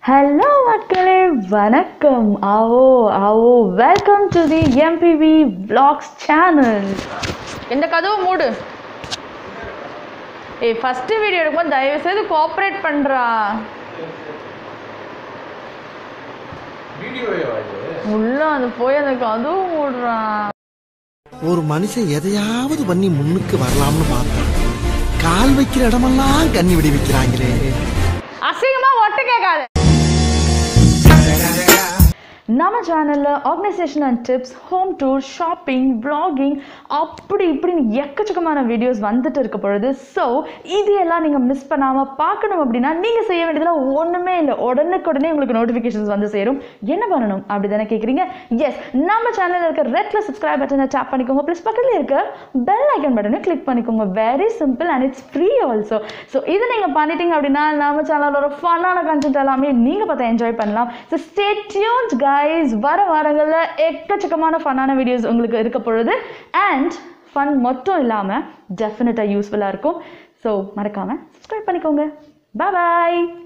hello மக்களே வணக்கம் ஆவோ ஆவோ welcome to the MBV vlogs channel இந்த கதவு மூடு ஏய் ஃபஸ்ட்டு வீடியோ எடுக்கும்போது தயவு செய்து கோஆப்ரேட் பண்ணுறா வீடியோவா இது உள்ள அது போய் அந்த கதவு மூடுறான் ஒரு மனுஷன் எதையாவது பண்ணி முன்னுக்கு வரலாம்னு பார்த்தா கால் வைக்கிற இடமெல்லாம் கண்ணி விடி வைக்கிறாங்களே அசிங்கமா ஒட்டு கேட்காது நம்ம சேனலில் organisation and tips home tour shopping vlogging அப்படி இப்படின்னு எக்கச்சக்கமான வீடியோஸ் வந்துட்டு இருக்க பொழுது ஸோ இது எல்லாம் நீங்கள் மிஸ் பண்ணாமல் பார்க்கணும் அப்படின்னா நீங்கள் செய்ய வேண்டியதெல்லாம் ஒன்றுமே இல்லை உடனுக்குடனே உங்களுக்கு நோட்டிஃபிகேஷன்ஸ் வந்து சேரும் என்ன பண்ணணும் அப்படி தானே கேட்குறீங்க எஸ் நம்ம சேனலில் இருக்க ரெட்ல சப்ஸ்கிரைப் பட்டனை டேப் பண்ணிக்கோங்க ப்ளஸ் பக்கத்தில் இருக்க பெல் ஐக்கன் பட்டனை கிளிக் பண்ணிக்கோங்க very simple and it's free also so இதை நீங்கள் பண்ணிட்டீங்க அப்படின்னா நம்ம சேனலோட ஃபன்னான கண்டென்ட் எல்லாமே நீங்கள் பார்த்து என்ஜாய் பண்ணலாம் ஸோ ஸ்டே டியூன்ஸ் கைஸ் வர வாரங்களில் எக்கச்சக்கமான ஃபன்னான வீடியோஸ் உங்களுக்கு இருக்க பொழுது அண்ட் ஃபன் மட்டும் இல்லாமல் டெஃபினட்டாக யூஸ்ஃபுல்லாக இருக்கும் ஸோ மறக்காமல் சப்ஸ்கிரைப் பண்ணிக்கோங்க பாய்